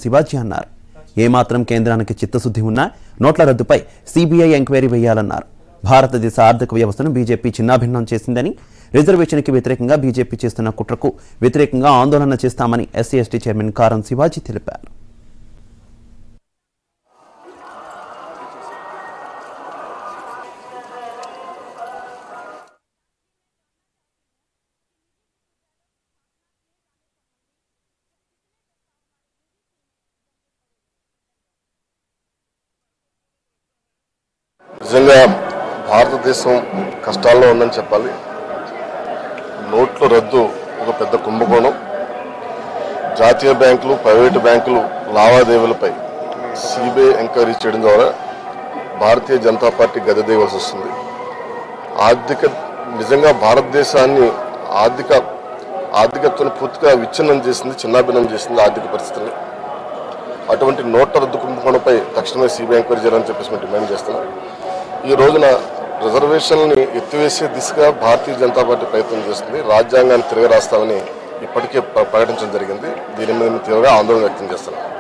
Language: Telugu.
శివాజీ అన్నారు ఏమాత్రం కేంద్రానికి చిత్తశుద్ధి ఉన్నా నోట్ల రద్దుపై సిబిఐ ఎంక్వైరీ వేయాలన్నారు భారతదేశ ఆర్థిక వ్యవస్థను బీజేపీ చిన్నాభిన్నం చేసిందని రిజర్వేషన్కి వ్యతిరేకంగా బీజేపీ చేస్తున్న కుట్రకు వ్యతిరేకంగా ఆందోళన చేస్తామని ఎస్సీ ఎస్టీ చైర్మన్ కారం శివాజీ తెలిపారు నిజంగా భారతదేశం కష్టాల్లో ఉందని చెప్పాలి నోట్ల రద్దు ఒక పెద్ద కుంభకోణం జాతీయ బ్యాంకులు ప్రైవేటు బ్యాంకులు లావాదేవీలపై సిబిఐ ఎంక్వైరీ చేయడం ద్వారా భారతీయ జనతా పార్టీ గదదేయవలసి వస్తుంది ఆర్థిక నిజంగా భారతదేశాన్ని ఆర్థిక ఆర్థికత్వాన్ని పూర్తిగా విచ్ఛిన్నం చేసింది చిన్నాభిన్నం చేసింది ఆర్థిక పరిస్థితిని అటువంటి నోట్ల రద్దు కుంభకోణంపై తక్షణమే సిబిఐ ఎంక్వైరీ చేయాలని చెప్పేసి మేము డిమాండ్ చేస్తున్నాం ఈ రోజున రిజర్వేషన్లని ఎత్తివేసే దిశగా భారతీయ జనతా పార్టీ ప్రయత్నం చేస్తుంది రాజ్యాంగాన్ని తిరగరాస్తామని ఇప్పటికే ప్ర- ప్రకటించడం జరిగింది దీని మీద మేము తీవ్రంగా ఆందోళన వ్యక్తం చేస్తున్నాం